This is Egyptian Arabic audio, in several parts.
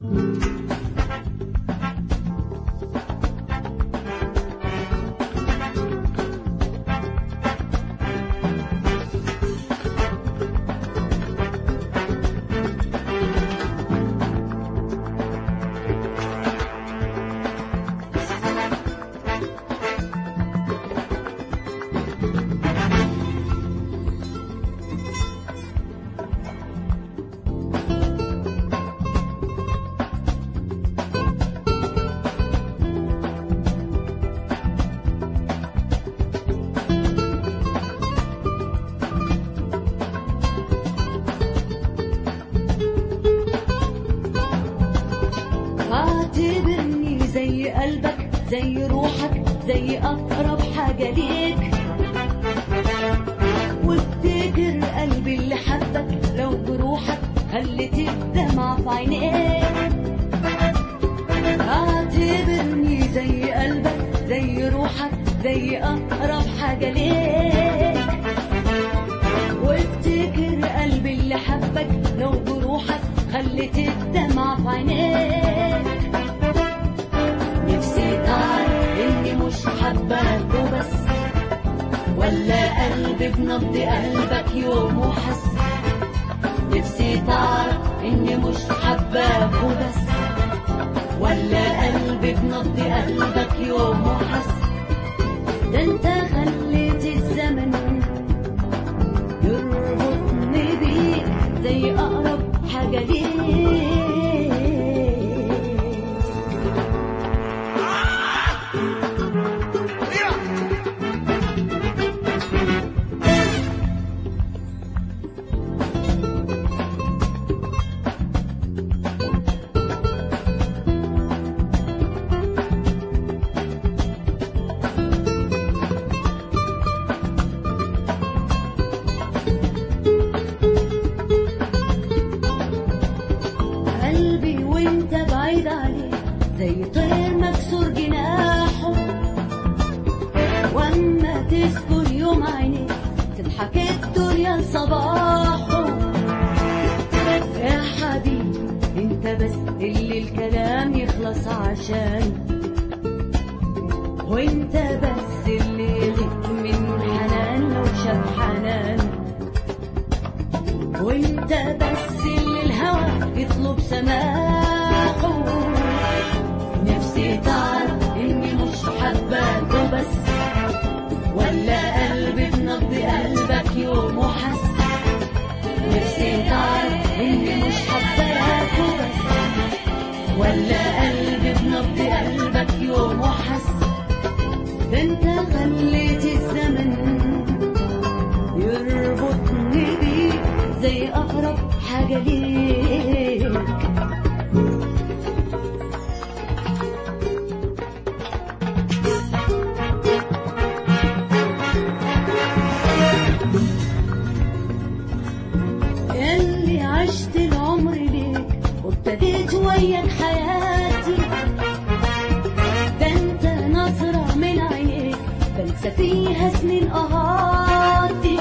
اعتبرني زي قلبك زي روحك زي أقرب حاجة ليك وافتكر قلبي اللي حبك لو بروحك خلت الدمع في عينيك اعتبرني زي قلبك زي روحك زي أقرب حاجة ليك وافتكر قلبي اللي حبك لو بروحك خلت الدمع في عينيك نفسي تعرف اني مش حباك وبس ولا قلبي بنبض قلبك يوم وحس نفسي تعرف اني مش حباك وبس ولا قلبي بنبض قلبك يوم وحس ده انت خليت الزمن يربطني بيك زي اقرب حاجه ليك قلبي وانت بعيد عليه زي طير مكسور جناحه واما تسكن يوم عينيه تضحك الدنيا لصباحه يا حبيبي انت بس اللي الكلام يخلص عشان وانت بس اللي يغيب منه الحنان لو شاف حنان وانت بس اللي الهوى يطلب سماحه نفسي تعرف اني مش حباك وبس ولا قلبي بنبض قلبك يوم وحس نفسي تعرف اني مش حباك وبس ولا قلبي بنبض قلبك يوم وحس ده انت خليت الزمن يربطني بيك زي أقرب حاجة ليك اللي عشت العمر ليك وابتديت وياك حياتي ده انت نظرة من عينيك بنسى فيها سنين قهاتي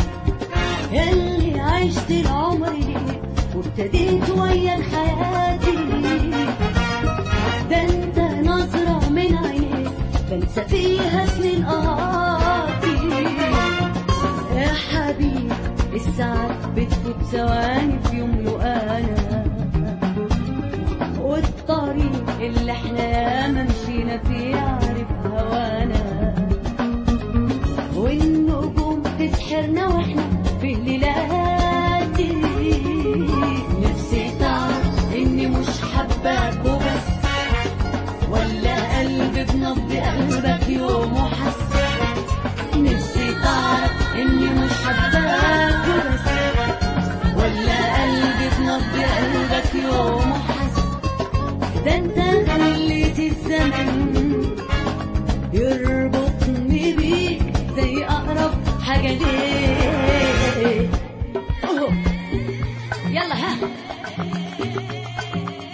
اللي عشت العمر ليك وابتديت وياك حياتي ده انت نظرة من عينيك بنسى فيها سنين قهاتي يا حبيبي الساعات بتفوت ثواني في يوم لقانا والطريق اللي احنا ياما مشينا فيه عارف هوانا والنجوم تسحرنا واحنا في الليلات دي. نفسي تعرف اني مش حباك وبس ولا قلبي بنبض قلبك يوم وحس نفسي تعرف اني مش حباك وبس ولا قلبي بنبض قلبك يوم وحس ده انت خليت الزمن يربطني بيك زي اقرب حاجه ليك أوه. يلا ها